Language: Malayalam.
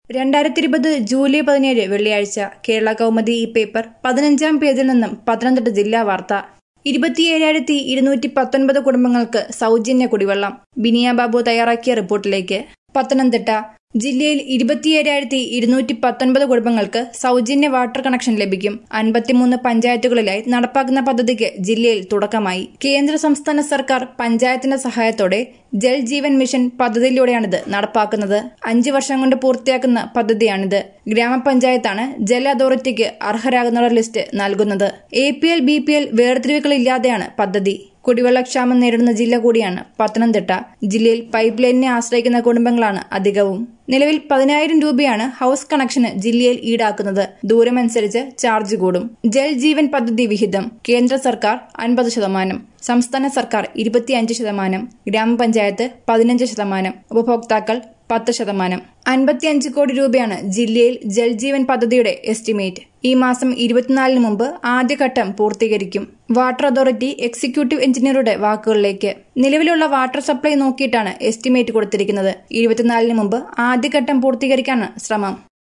രണ്ടായിരത്തി ഇരുപത് ജൂലൈ പതിനേഴ് വെള്ളിയാഴ്ച കേരള കൗമുദി ഈ പേപ്പർ പതിനഞ്ചാം പേജിൽ നിന്നും പത്തനംതിട്ട ജില്ലാ വാർത്ത ഇരുപത്തിയേഴായിരത്തി ഇരുന്നൂറ്റി പത്തൊൻപത് കുടുംബങ്ങൾക്ക് സൗജന്യ കുടിവെള്ളം ബിനിയ ബാബു തയ്യാറാക്കിയ റിപ്പോർട്ടിലേക്ക് പത്തനംതിട്ട ജില്ലയിൽ ഇരുപത്തിയേഴായിരത്തി ഇരുന്നൂറ്റി പത്തൊൻപത് കുടുംബങ്ങൾക്ക് സൗജന്യ വാട്ടർ കണക്ഷൻ ലഭിക്കും അൻപത്തിമൂന്ന് പഞ്ചായത്തുകളിലായി നടപ്പാക്കുന്ന പദ്ധതിക്ക് ജില്ലയിൽ തുടക്കമായി കേന്ദ്ര സംസ്ഥാന സർക്കാർ പഞ്ചായത്തിന്റെ സഹായത്തോടെ ജൽ ജീവൻ മിഷൻ പദ്ധതിയിലൂടെയാണിത് നടപ്പാക്കുന്നത് അഞ്ചു വർഷം കൊണ്ട് പൂർത്തിയാക്കുന്ന പദ്ധതിയാണിത് ഗ്രാമപഞ്ചായത്താണ് ജൽ അതോറിറ്റിക്ക് അർഹരാകുന്നവരുടെ ലിസ്റ്റ് നൽകുന്നത് A P L B P L വേർതിരിവുകളില്ലാതെയാണ് പദ്ധതി കുടിവെള്ളക്ഷാമം നേരിടുന്ന ജില്ല കൂടിയാണ് പത്തനംതിട്ട ജില്ലയിൽ പൈപ്പ് ലൈനിനെ ആശ്രയിക്കുന്ന കുടുംബങ്ങളാണ് അധികവും നിലവിൽ പതിനായിരം രൂപയാണ് ഹൌസ് കണക്ഷന് ജില്ലയിൽ ഈടാക്കുന്നത് ദൂരമനുസരിച്ച് ചാർജ് കൂടും ജൽ ജീവൻ പദ്ധതി വിഹിതം കേന്ദ്ര സർക്കാർ അൻപത് ശതമാനം സംസ്ഥാന സർക്കാർ ഇരുപത്തിയഞ്ച് ശതമാനം ഗ്രാമപഞ്ചായത്ത് പതിനഞ്ച് ശതമാനം ഉപഭോക്താക്കൾ പത്ത് ശതമാനം അൻപത്തിയഞ്ച് കോടി രൂപയാണ് ജില്ലയിൽ ജൽജീവൻ പദ്ധതിയുടെ എസ്റ്റിമേറ്റ് ഈ മാസം ഇരുപത്തിനാലിന് മുമ്പ് ആദ്യഘട്ടം പൂർത്തീകരിക്കും വാട്ടർ അതോറിറ്റി എക്സിക്യൂട്ടീവ് എഞ്ചിനീയറുടെ വാക്കുകളിലേക്ക് നിലവിലുള്ള വാട്ടർ സപ്ലൈ നോക്കിയിട്ടാണ് എസ്റ്റിമേറ്റ് കൊടുത്തിരിക്കുന്നത് ഇരുപത്തിനാലിന് മുമ്പ് ആദ്യഘട്ടം പൂർത്തീകരിക്കാനാണ് ശ്രമം